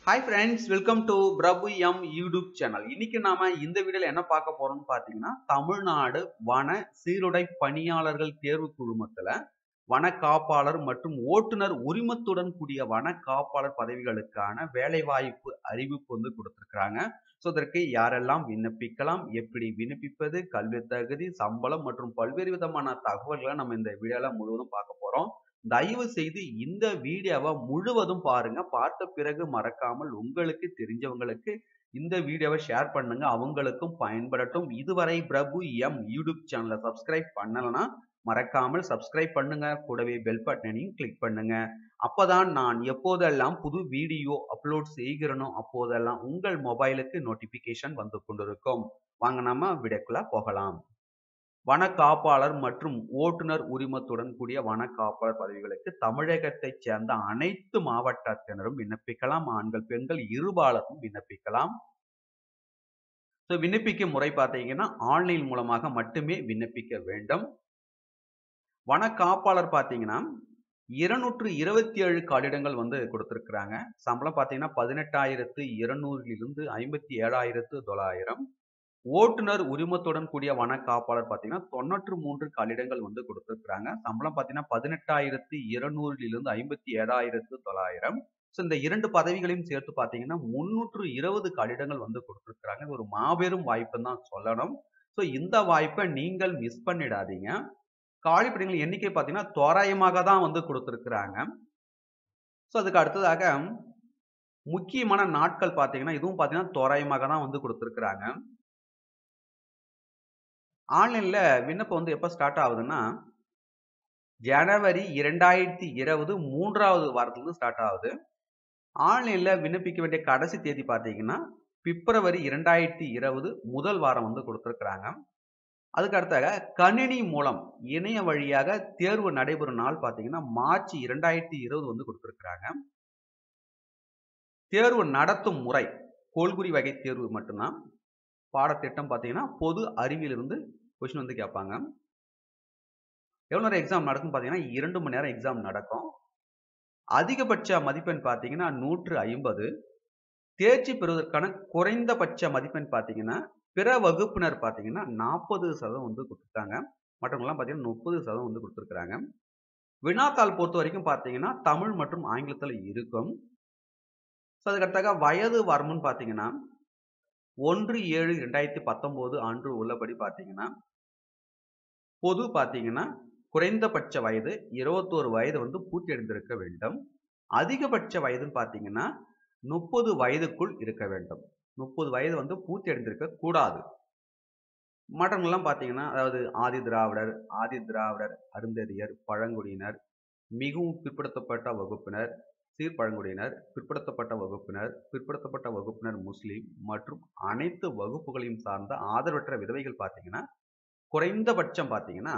hi friends welcome to Prabhu M YouTube channel இன்னைக்கு நாம இந்த வீடியோல என்ன பார்க்க போறோம்னு பாத்தீங்கன்னா தமிழ்நாடு வன சீருடை பணியாளர்கள் தேர்வு குழுமத்துல வன காப்பாளர் மற்றும் ஓட்டுநர் உரிமத்துடன் கூடிய வன காப்பாளர் பதவிகளுக்கான வேலைவாய்ப்பு அறிவிப்பு வந்து கொடுத்திருக்கிறாங்க ஸோ இதற்கு யாரெல்லாம் விண்ணப்பிக்கலாம் எப்படி விண்ணப்பிப்பது கல்வி தகுதி சம்பளம் மற்றும் பல்வேறு விதமான தகவல்களை நம்ம இந்த வீடியோல முழுவதும் பார்க்க போறோம் தயவு செய்து இந்த வீடியோவை முழுவதும் பாருங்க பார்த்த பிறகு மறக்காமல் உங்களுக்கு தெரிஞ்சவங்களுக்கு இந்த வீடியோவை ஷேர் பண்ணுங்க அவங்களுக்கும் பயன்படட்டும் இதுவரை பிரபு எம் யூடியூப் சேனலை சப்ஸ்கிரைப் பண்ணலனா மறக்காமல் சப்ஸ்கிரைப் பண்ணுங்க கூடவே பெல் பட்டனையும் கிளிக் பண்ணுங்க அப்பதான் நான் எப்போதெல்லாம் புது வீடியோ அப்லோட் செய்கிறனோ அப்போதெல்லாம் உங்கள் மொபைலுக்கு நோட்டிபிகேஷன் வந்து கொண்டிருக்கும் வாங்க நாம விடக்குள்ள போகலாம் வன காப்பாளர் மற்றும் ஓட்டுநர் உரிமத்துடன் கூடிய வன காப்பாளர் பதவிகளுக்கு தமிழகத்தைச் சேர்ந்த அனைத்து மாவட்டத்தினரும் விண்ணப்பிக்கலாம் ஆண்கள் பெண்கள் இருபாலரும் விண்ணப்பிக்கலாம் ஸோ விண்ணப்பிக்கும் முறை பார்த்தீங்கன்னா ஆன்லைன் மூலமாக மட்டுமே விண்ணப்பிக்க வேண்டும் வன காப்பாளர் பார்த்தீங்கன்னா இருநூற்று இருபத்தி ஏழு காலிடங்கள் வந்து கொடுத்துருக்குறாங்க சம்பளம் பார்த்தீங்கன்னா பதினெட்டாயிரத்து இருநூறிலிருந்து ஐம்பத்தி ஏழாயிரத்து தொள்ளாயிரம் ஓட்டுநர் உரிமத்துடன் கூடிய வன காப்பாளர் பார்த்தீங்கன்னா தொண்ணூற்று மூன்று காலிடங்கள் வந்து கொடுத்துருக்குறாங்க சம்பளம் பார்த்தீங்கன்னா பதினெட்டாயிரத்து இருநூறிலிருந்து ஐம்பத்தி ஏழாயிரத்து தொள்ளாயிரம் ஸோ இந்த இரண்டு பதவிகளையும் சேர்த்து பார்த்தீங்கன்னா முன்னூற்று இருபது காலிடங்கள் வந்து கொடுத்துருக்குறாங்க இது ஒரு மாபெரும் வாய்ப்புன்னு தான் சொல்லணும் ஸோ இந்த வாய்ப்பை நீங்கள் மிஸ் பண்ணிடாதீங்க காலிப்படைகள் எண்ணிக்கை பார்த்தீங்கன்னா தோராயமாக தான் வந்து கொடுத்துருக்குறாங்க ஸோ அதுக்கு அடுத்ததாக முக்கியமான நாட்கள் பார்த்தீங்கன்னா இதுவும் பார்த்தீங்கன்னா தோராயமாக தான் வந்து கொடுத்துருக்குறாங்க ஆன்லைனில் விண்ணப்பம் வந்து எப்போ ஸ்டார்ட் ஆகுதுன்னா ஜனவரி இரண்டாயிரத்தி இருபது மூன்றாவது வாரத்துலேருந்து ஸ்டார்ட் ஆகுது ஆன்லைனில் விண்ணப்பிக்க வேண்டிய கடைசி தேதி பார்த்தீங்கன்னா பிப்ரவரி இரண்டாயிரத்தி இருபது முதல் வாரம் வந்து கொடுத்துருக்குறாங்க அதுக்கு அடுத்தாக கணினி மூலம் இணைய வழியாக தேர்வு நடைபெறும் நாள் பார்த்தீங்கன்னா மார்ச் இரண்டாயிரத்தி இருபது வந்து கொடுத்துருக்குறாங்க தேர்வு நடத்தும் முறை கோல்குறி வகை தேர்வு மட்டும்தான் பாடத்திட்டம் பார்த்தீங்கன்னா பொது அறிவிலிருந்து கொஷின் வந்து கேட்பாங்க எவ்வளோ நேரம் எக்ஸாம் நடக்கும் பார்த்தீங்கன்னா இரண்டு மணி நேரம் எக்ஸாம் நடக்கும் அதிகபட்ச மதிப்பெண் பார்த்தீங்கன்னா நூற்று ஐம்பது தேர்ச்சி பெறுவதற்கான குறைந்தபட்ச மதிப்பெண் பார்த்தீங்கன்னா பிற வகுப்பினர் பார்த்தீங்கன்னா நாற்பது சதவீதம் வந்து கொடுத்துருக்காங்க மற்றவங்களாம் பார்த்தீங்கன்னா முப்பது சதவீதம் வந்து கொடுத்துருக்குறாங்க வினாத்தாள் பொறுத்த வரைக்கும் பார்த்தீங்கன்னா தமிழ் மற்றும் ஆங்கிலத்தில் இருக்கும் ஸோ அதுக்கடுத்தாக வயது வரம்புன்னு பார்த்தீங்கன்னா ஒன்று ஏழு ரெண்டாயிரத்தி பத்தொம்போது ஆண்டு உள்ளபடி பார்த்தீங்கன்னா பொது பார்த்தீங்கன்னா குறைந்தபட்ச வயது இருபத்தோரு வயது வந்து பூர்த்தி அடைந்திருக்க வேண்டும் அதிகபட்ச வயதுன்னு பார்த்தீங்கன்னா முப்பது வயதுக்குள் இருக்க வேண்டும் முப்பது வயது வந்து பூர்த்தி அடைந்திருக்க கூடாது மற்றவங்கெல்லாம் பார்த்தீங்கன்னா அதாவது ஆதி திராவிடர் ஆதி திராவிடர் அருந்ததியர் பழங்குடியினர் மிகவும் பிற்படுத்தப்பட்ட வகுப்பினர் சீர்பழங்குடியினர் பிற்படுத்தப்பட்ட வகுப்பினர் பிற்படுத்தப்பட்ட வகுப்பினர் முஸ்லீம் மற்றும் அனைத்து வகுப்புகளையும் சார்ந்த ஆதரவற்ற விதவைகள் பார்த்தீங்கன்னா குறைந்தபட்சம் பார்த்தீங்கன்னா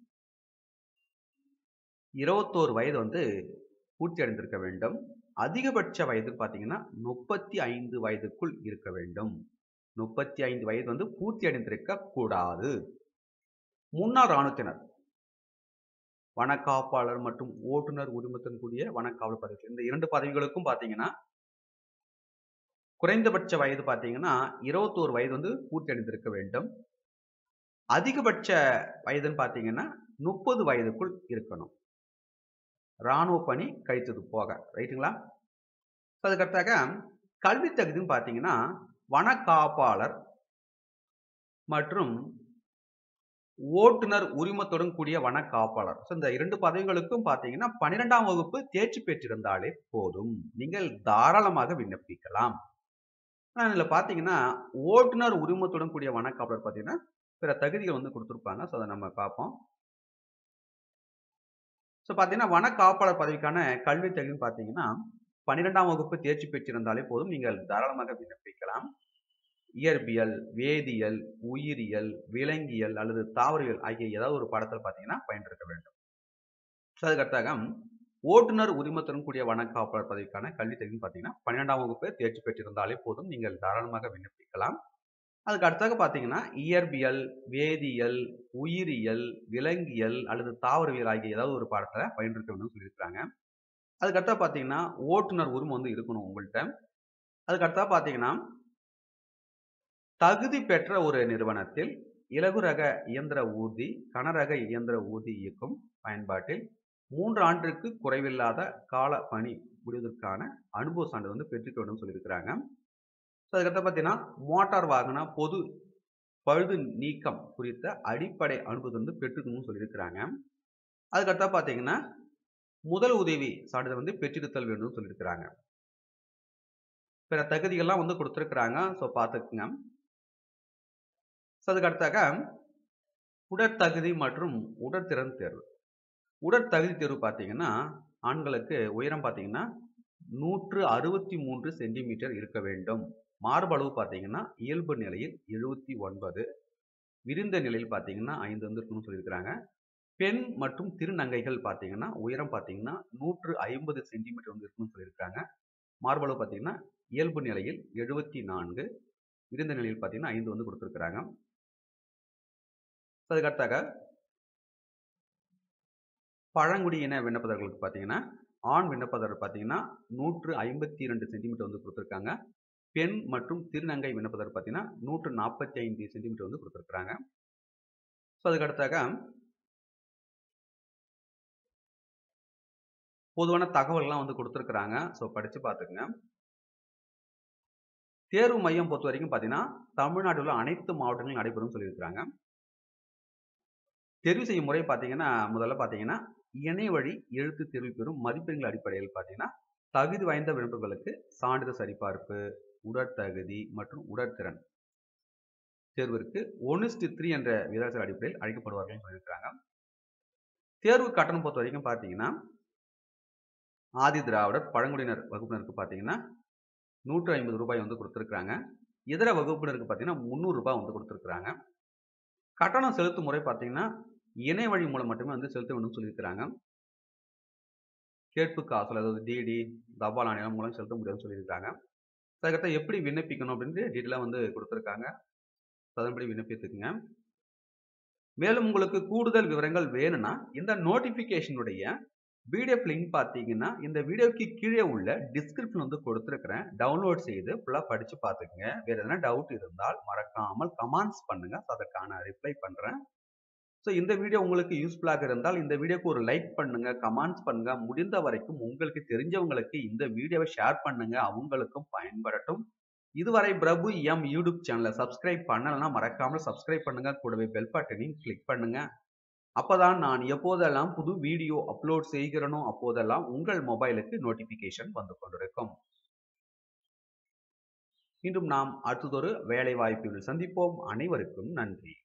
இருபத்தோரு வயது வந்து பூர்த்தி அடைந்திருக்க வேண்டும் அதிகபட்ச வயது பார்த்தீங்கன்னா முப்பத்தி ஐந்து வயதுக்குள் இருக்க வேண்டும் முப்பத்தி ஐந்து வயது வந்து பூர்த்தி அடைந்திருக்க கூடாது முன்னாள் இராணுவத்தினர் வனக்காப்பாளர் மற்றும் ஓட்டுநர் உரிமத்துடன் கூடிய வனக்காவலர் பதவிகள் இந்த இரண்டு பதவிகளுக்கும் பார்த்தீங்கன்னா குறைந்தபட்ச வயது பார்த்தீங்கன்னா இருபத்தோரு வயது வந்து பூர்த்தி அடைந்திருக்க வேண்டும் அதிகபட்ச வயதுன்னு பார்த்தீங்கன்னா முப்பது வயதுக்குள் இருக்கணும் இராணுவ பணி கழித்தது போக ரைட்டுங்களா அதுக்கடுத்தாக கல்வி தகுதின்னு பார்த்தீங்கன்னா வனக்காப்பாளர் மற்றும் ஓட்டுநர் உரிமத்துடன் கூடிய வன காப்பாளர் ஸோ இந்த இரண்டு பதவிகளுக்கும் பார்த்தீங்கன்னா பன்னிரெண்டாம் வகுப்பு தேர்ச்சி பெற்றிருந்தாலே போதும் நீங்கள் தாராளமாக விண்ணப்பிக்கலாம் ஆனால் இதில் பார்த்தீங்கன்னா ஓட்டுநர் உரிமத்துடன் கூடிய வன காப்பாளர் பார்த்தீங்கன்னா பிற தகுதிகள் வந்து கொடுத்துருப்பாங்க ஸோ அதை நம்ம பார்ப்போம் ஸோ பார்த்தீங்கன்னா வன காப்பாளர் பதவிக்கான கல்வி தகுதின்னு பார்த்தீங்கன்னா பன்னிரெண்டாம் வகுப்பு தேர்ச்சி பெற்றிருந்தாலே போதும் நீங்கள் தாராளமாக விண்ணப்பிக்கலாம் இயற்பியல் வேதியியல் உயிரியல் விலங்கியல் அல்லது தாவரவியல் ஆகிய ஏதாவது ஒரு பாடத்தில் பார்த்தீங்கன்னா பயின்றிருக்க வேண்டும் ஸோ அதுக்கடுத்தாக ஓட்டுநர் உரிமத்துடன் கூடிய வனக்காப்பாளர் பதவிக்கான கல்வி தகுதின்னு பார்த்தீங்கன்னா பன்னிரெண்டாம் வகுப்பு தேர்ச்சி பெற்றிருந்தாலே போதும் நீங்கள் தாராளமாக விண்ணப்பிக்கலாம் அதுக்கு அடுத்தாக பார்த்தீங்கன்னா இயற்பியல் வேதியியல் உயிரியல் விலங்கியல் அல்லது தாவரவியல் ஆகிய ஏதாவது ஒரு பாடத்தில் பயின்றிருக்க வேண்டும் சொல்லியிருக்காங்க அதுக்கடுத்தா பார்த்தீங்கன்னா ஓட்டுநர் உரிமை வந்து இருக்கணும் உங்கள்கிட்ட அதுக்கு அடுத்தா பார்த்தீங்கன்னா தகுதி பெற்ற ஒரு நிறுவனத்தில் இலகுரக இயந்திர ஊர்தி கனரக இயந்திர ஊர்தி இயக்கும் பயன்பாட்டில் மூன்று ஆண்டிற்கு குறைவில்லாத கால பணி முடிவதற்கான அனுபவ சான்றிதழ் வந்து பெற்றுக்க வேண்டும் சொல்லியிருக்கிறாங்க ஸோ அதுக்கடுத்து பார்த்தீங்கன்னா மோட்டார் வாகன பொது பழுது நீக்கம் குறித்த அடிப்படை அனுபவத்தை வந்து பெற்றுக்கணும்னு சொல்லியிருக்கிறாங்க அதுக்கடுத்தா பார்த்தீங்கன்னா முதல் உதவி சான்றிதழ் வந்து பெற்றிருத்தல் வேண்டும் சொல்லியிருக்கிறாங்க பிற தகுதிகள்லாம் வந்து கொடுத்துருக்குறாங்க ஸோ பார்த்துக்குங்க ஸோ அதுக்கு அடுத்தாக உடற்தகுதி மற்றும் உடற்திறன் தேர்வு உடற்தகுதி தேர்வு பார்த்தீங்கன்னா ஆண்களுக்கு உயரம் பார்த்தீங்கன்னா நூற்று அறுபத்தி மூன்று சென்டிமீட்டர் இருக்க வேண்டும் மார்பளவு பார்த்தீங்கன்னா இயல்பு நிலையில் எழுபத்தி ஒன்பது விரிந்த நிலையில் பார்த்தீங்கன்னா ஐந்து வந்து இருக்கணும்னு சொல்லியிருக்கிறாங்க பெண் மற்றும் திருநங்கைகள் பார்த்தீங்கன்னா உயரம் பார்த்தீங்கன்னா நூற்று ஐம்பது சென்டிமீட்டர் வந்து இருக்கணும்னு சொல்லியிருக்காங்க மார்பளவு பார்த்தீங்கன்னா இயல்பு நிலையில் எழுபத்தி நான்கு விரிந்த நிலையில் பார்த்தீங்கன்னா ஐந்து வந்து கொடுத்துருக்குறாங்க அதுக்கடுத்தாக பழங்குடியின விண்ணப்பதாரர்களுக்கு பார்த்தீங்கன்னா ஆண் விண்ணப்பதாரர் பார்த்தீங்கன்னா நூற்று ஐம்பத்தி இரண்டு சென்டிமீட்டர் வந்து கொடுத்துருக்காங்க பெண் மற்றும் திருநங்கை விண்ணப்பதாரர் பார்த்தீங்கன்னா நூற்று நாற்பத்தி ஐந்து சென்டிமீட்டர் வந்து கொடுத்துருக்குறாங்க ஸோ அதுக்கடுத்தாக பொதுவான தகவல்கள்லாம் வந்து கொடுத்துருக்குறாங்க ஸோ படித்து பார்த்துக்குங்க தேர்வு மையம் பொறுத்த வரைக்கும் பார்த்தீங்கன்னா தமிழ்நாட்டில் உள்ள அனைத்து மாவட்டங்களும் நடைபெறும் சொல்லியிருக்கிறாங்க தெரிவு செய்யும் முறை பார்த்தீங்கன்னா முதல்ல பார்த்தீங்கன்னா இணைய வழி எழுத்து தேர்வு பெறும் மதிப்பெண்கள் அடிப்படையில் பார்த்தீங்கன்னா தகுதி வாய்ந்த விண்ணப்பங்களுக்கு சான்றிதழ் சரிபார்ப்பு உடற்தகுதி மற்றும் உடற்திறன் தேர்விற்கு ஒன்ஸ்டு த்ரீ என்ற விகிதாச்சார அடிப்படையில் அழைக்கப்படுவார்கள் சொல்லியிருக்கிறாங்க தேர்வு கட்டணம் பொறுத்த வரைக்கும் பார்த்தீங்கன்னா ஆதி திராவிடர் பழங்குடியினர் வகுப்பினருக்கு பார்த்தீங்கன்னா நூற்று ஐம்பது ரூபாய் வந்து கொடுத்துருக்குறாங்க இதர வகுப்பினருக்கு பார்த்தீங்கன்னா முந்நூறு ரூபாய் வந்து கொடுத்துருக்குறாங்க கட்டணம் செலுத்தும் முறை பார்த்தீங்கன்னா இணைய வழி மூலம் மட்டுமே வந்து செலுத்த வேண்டும் சொல்லியிருக்கிறாங்க கேட்பு காசு அதாவது டிடி தபால் ஆணையம் மூலம் செலுத்த முடியாதுன்னு சொல்லியிருக்காங்க அதுக்கடுத்து எப்படி விண்ணப்பிக்கணும் அப்படின்ட்டு டீட்டெயிலாக வந்து கொடுத்துருக்காங்க அதன்படி விண்ணப்பித்துக்குங்க மேலும் உங்களுக்கு கூடுதல் விவரங்கள் வேணும்னா இந்த நோட்டிஃபிகேஷனுடைய பிடிஎஃப் லிங்க் பார்த்தீங்கன்னா இந்த வீடியோக்கு கீழே உள்ள டிஸ்கிரிப்ஷன் வந்து கொடுத்துருக்கிறேன் டவுன்லோட் செய்து ஃபுல்லாக படித்து பார்த்துக்குங்க வேறு எதனா டவுட் இருந்தால் மறக்காமல் கமெண்ட்ஸ் பண்ணுங்க அதற்கான ரிப்ளை பண்ணுறேன் ஸோ இந்த வீடியோ உங்களுக்கு யூஸ்ஃபுல்லாக இருந்தால் இந்த வீடியோக்கு ஒரு லைக் பண்ணுங்க கமெண்ட்ஸ் பண்ணுங்க முடிந்த வரைக்கும் உங்களுக்கு தெரிஞ்சவங்களுக்கு இந்த வீடியோவை ஷேர் பண்ணுங்க அவங்களுக்கும் பயன்படட்டும் இதுவரை பிரபு எம் யூடியூப் சேனலை சப்ஸ்கிரைப் பண்ணலைன்னா மறக்காமல் சப்ஸ்கிரைப் பண்ணுங்க கூடவே பெல் பட்டனையும் கிளிக் பண்ணுங்க அப்பதான் நான் எப்போதெல்லாம் புது வீடியோ அப்லோட் செய்கிறனோ அப்போதெல்லாம் உங்கள் மொபைலுக்கு நோட்டிபிகேஷன் வந்து கொண்டிருக்கும் மீண்டும் நாம் அடுத்ததொரு வேலை வாய்ப்பில் சந்திப்போம் அனைவருக்கும் நன்றி